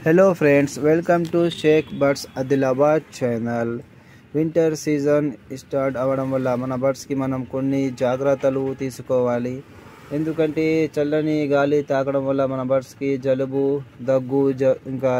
hello friends welcome to Shaik birds Adilabad channel winter season start అవ్వడం వల్ల మన బర్డ్స్కి మనం కొన్ని జాగ్రత్తలు తీసుకోవాలి ఎందుకంటే చల్లని గాలి తాకడం వల్ల మన బర్డ్స్కి జలుబు దగ్గు జ ఇంకా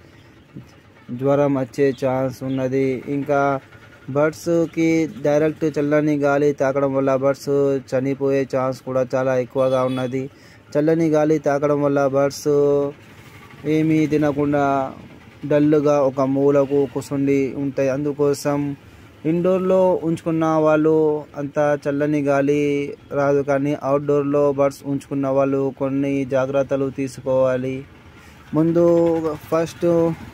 జ్వరం వచ్చే ఛాన్స్ ఉన్నది ఇంకా బర్డ్స్కి డైరెక్ట్ చల్లని గాలి తాకడం వల్ల బర్డ్స్ చనిపోయే ఛాన్స్ కూడా చాలా ఎక్కువగా ఉన్నది చల్లని గాలి తాకడం వల్ల బర్డ్స్ ఏమీ తినకుండా డల్గా ఒక మూలకు కూర్చుండి ఉంటాయి అందుకోసం ఇండోర్లో ఉంచుకున్న వాళ్ళు అంత చల్లని గాలి రాదు కానీ అవుట్డోర్లో బర్డ్స్ ఉంచుకున్న వాళ్ళు కొన్ని జాగ్రత్తలు తీసుకోవాలి ముందు ఫస్ట్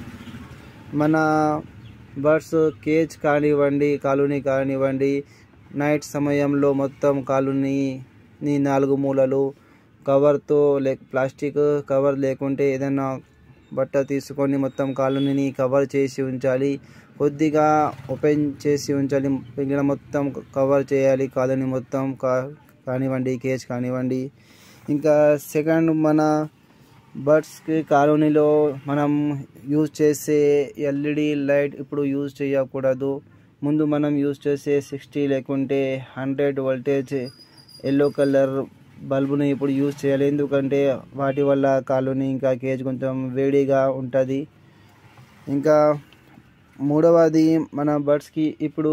మన బర్డ్స్ కేజ్ కానివ్వండి కాలుని కానివ్వండి నైట్ సమయంలో మొత్తం కాలుని నీ నాలుగు మూలలు కవర్తో లే ప్లాస్టిక్ కవర్ లేకుంటే ఏదైనా బట్ట తీసుకొని మొత్తం కాలుని కవర్ చేసి ఉంచాలి కొద్దిగా ఓపెన్ చేసి ఉంచాలి మిగిలిన మొత్తం కవర్ చేయాలి కాలుని మొత్తం కా కానివ్వండి కేజ్ కానివ్వండి ఇంకా సెకండ్ మన బర్డ్స్కి కాలనీలో మనం యూజ్ చేసే ఎల్ఈడి లైట్ ఇప్పుడు యూజ్ చేయకూడదు ముందు మనం యూజ్ చేసే సిక్స్టీ లేకుంటే హండ్రెడ్ వోల్టేజ్ ఎల్లో కలర్ బల్బుని ఇప్పుడు యూజ్ చేయాలి ఎందుకంటే వాటి వల్ల కాలుని ఇంకా కేజ్ కొంచెం వేడిగా ఉంటుంది ఇంకా మూడవది మన బర్డ్స్కి ఇప్పుడు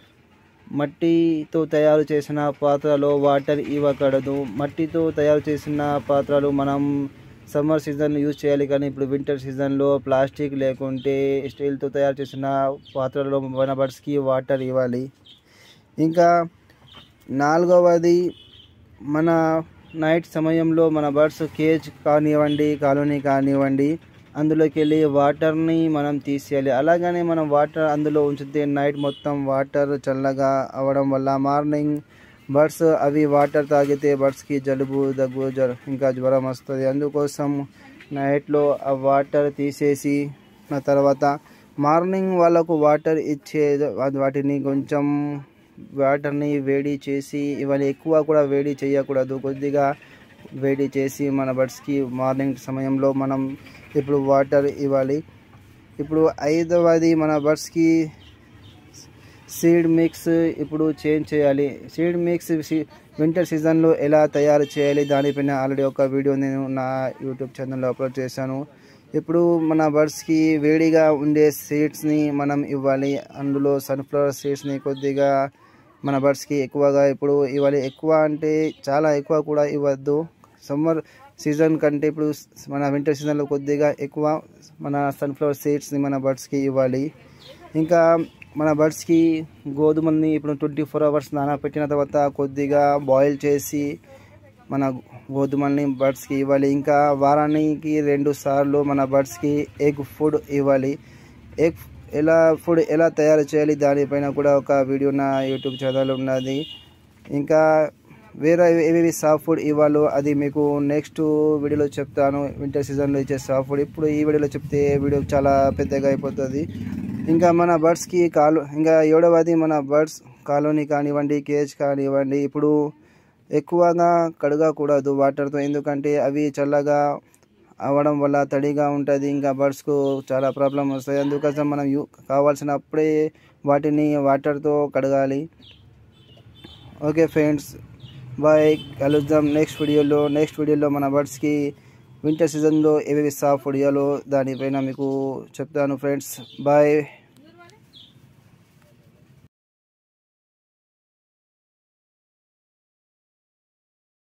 మట్టితో తయారు చేసిన పాత్రలో వాటర్ ఇవ్వకూడదు మట్టితో తయారు చేసిన పాత్రలు మనం సమ్మర్ సీజన్ యూజ్ చేయాలి కానీ ఇప్పుడు వింటర్ సీజన్లో ప్లాస్టిక్ లేకుంటే స్టీల్తో తయారు చేసిన పాత్రలో మన బర్డ్స్కి వాటర్ ఇవ్వాలి ఇంకా నాలుగవది మన నైట్ సమయంలో మన బర్డ్స్ కేజ్ కానివ్వండి కాలనీ కానివ్వండి అందులోకి వెళ్ళి వాటర్ని మనం తీసేయాలి అలాగనే మనం వాటర్ అందులో ఉంచితే నైట్ మొత్తం వాటర్ చల్లగా అవ్వడం వల్ల మార్నింగ్ బర్డ్స్ అవి వాటర్ తాగితే బర్డ్స్కి జలుబు దగ్గు జ్వర ఇంకా జ్వరం వస్తుంది అందుకోసం నైట్లో ఆ వాటర్ తీసేసి ఆ తర్వాత మార్నింగ్ వాళ్ళకు వాటర్ ఇచ్చే వాటిని కొంచెం వాటర్ని వేడి చేసి ఇవాళ ఎక్కువ కూడా వేడి చేయకూడదు కొద్దిగా వేడి చేసి మన బర్డ్స్కి మార్నింగ్ సమయంలో మనం ఇప్పుడు వాటర్ ఇవ్వాలి ఇప్పుడు ఐదవది మన బర్డ్స్కి సీడ్ మిక్స్ ఇప్పుడు చేంజ్ చేయాలి సీడ్ మిక్స్ వింటర్ సీజన్లో ఎలా తయారు చేయాలి దానిపైన ఆల్రెడీ ఒక వీడియో నేను నా యూట్యూబ్ ఛానల్లో అప్లోడ్ చేశాను ఇప్పుడు మన బర్డ్స్కి వేడిగా ఉండే సీడ్స్ని మనం ఇవ్వాలి అందులో సన్ఫ్లవర్ సీడ్స్ని కొద్దిగా మన బర్డ్స్కి ఎక్కువగా ఇప్పుడు ఇవ్వాలి ఎక్కువ అంటే చాలా ఎక్కువ కూడా ఇవ్వద్దు సమ్మర్ సీజన్ కంటే ఇప్పుడు మన వింటర్ సీజన్లో కొద్దిగా ఎక్కువ మన సన్ఫ్లవర్ సీడ్స్ని మన బర్డ్స్కి ఇవ్వాలి ఇంకా మన బర్డ్స్కి గోధుమల్ని ఇప్పుడు ట్వంటీ ఫోర్ అవర్స్ నానబెట్టిన తర్వాత కొద్దిగా బాయిల్ చేసి మన గోధుమల్ని బర్డ్స్కి ఇవ్వాలి ఇంకా వారానికి రెండు సార్లు మన బర్డ్స్కి ఎగ్ ఫుడ్ ఇవ్వాలి ఎగ్ ఎలా ఫుడ్ ఎలా తయారు చేయాలి దానిపైన కూడా ఒక వీడియో నా యూట్యూబ్ ఛానల్ ఉన్నది ఇంకా వేరే ఏవేవి సాఫ్ట్ ఫుడ్ ఇవ్వాలో అది మీకు నెక్స్ట్ వీడియోలో చెప్తాను వింటర్ సీజన్లో ఇచ్చే సాఫ్ట్ ఫుడ్ ఇప్పుడు ఈ వీడియోలో చెప్తే వీడియో చాలా పెద్దగా అయిపోతుంది ఇంకా మన బర్డ్స్కి కాలు ఇంకా ఏడవది మన బర్డ్స్ కాలోనీ కానివ్వండి కేజ్ కానివ్వండి ఇప్పుడు ఎక్కువగా కడగకూడదు వాటర్తో ఎందుకంటే అవి చల్లగా అవ్వడం వల్ల తడిగా ఉంటుంది ఇంకా బర్డ్స్కు చాలా ప్రాబ్లం వస్తాయి అందుకోసం మనం యూ కావాల్సినప్పుడే వాటిని వాటర్తో కడగాలి ఓకే ఫ్రెండ్స్ బాయ్ కలుద్దాం నెక్స్ట్ వీడియోలో నెక్స్ట్ వీడియోలో మన బర్డ్స్కి వింటర్ సీజన్లో ఏవేవి సాఫ్ వీడియోలో దానిపైన మీకు చెప్తాను ఫ్రెండ్స్ బాయ్